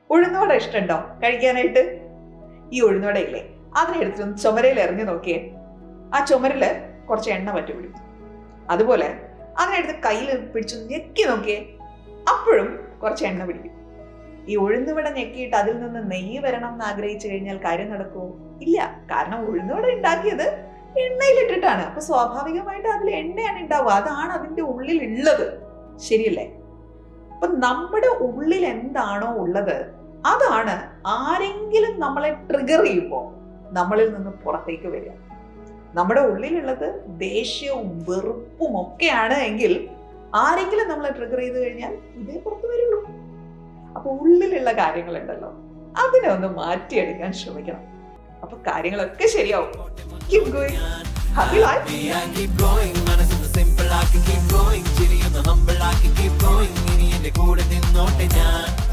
ഉഴുന്നുവട ഇഷ്ടമുണ്ടോ കഴിക്കാനായിട്ട് ഈ ഉഴുന്നുവടയില്ലേ അതിനെ എടുത്തിട്ട് ചുമരയിൽ എറിഞ്ഞു നോക്കിയേ ആ ചുമരില് കുറച്ച് എണ്ണ പറ്റി പിടിക്കും അതുപോലെ അതിനെടുത്ത് കയ്യിൽ പിടിച്ചു ഞെക്കി നോക്കിയേ അപ്പോഴും കുറച്ച് എണ്ണ പിടിക്കും ഈ ഉഴുന്നുവട ഞെക്കിയിട്ട് അതിൽ നിന്ന് നെയ്യ് വരണം എന്ന് ആഗ്രഹിച്ചു കഴിഞ്ഞാൽ കാര്യം നടക്കുമോ ഇല്ല കാരണം ഉഴുന്നുവട ഉണ്ടാക്കിയത് എണ്ണയിലിട്ടിട്ടാണ് അപ്പൊ സ്വാഭാവികമായിട്ട് അതിൽ എണ്ണയാണ് ഉണ്ടാവുക അതാണ് അതിന്റെ ഉള്ളിൽ ഉള്ളത് ശരിയല്ലേ അപ്പൊ നമ്മുടെ ഉള്ളിൽ എന്താണോ ഉള്ളത് അതാണ് ആരെങ്കിലും നമ്മളെ ട്രിഗർ ചെയ്യുമ്പോൾ നമ്മളിൽ നിന്ന് പുറത്തേക്ക് വരിക നമ്മുടെ ഉള്ളിലുള്ളത് ദേഷ്യവും വെറുപ്പും ഒക്കെയാണ് എങ്കിൽ ആരെങ്കിലും നമ്മളെ ട്രിഗർ ചെയ്ത് കഴിഞ്ഞാൽ ഇതേ പുറത്തു വരുള്ളൂ അപ്പൊ ഉള്ളിലുള്ള കാര്യങ്ങളുണ്ടല്ലോ അതിനെ ഒന്ന് മാറ്റിയെടുക്കാൻ ശ്രമിക്കണം അപ്പൊ കാര്യങ്ങളൊക്കെ ശരിയാവും Keep going. Happy life. keep going മനസ്സിന് സിമ്പിൾ ആക്കി keep going ചിരിയൊന്ന് humble ആക്കി keep going ഇനി എന്റെ കൂടെ നിന്നോട്ടെ ഞാൻ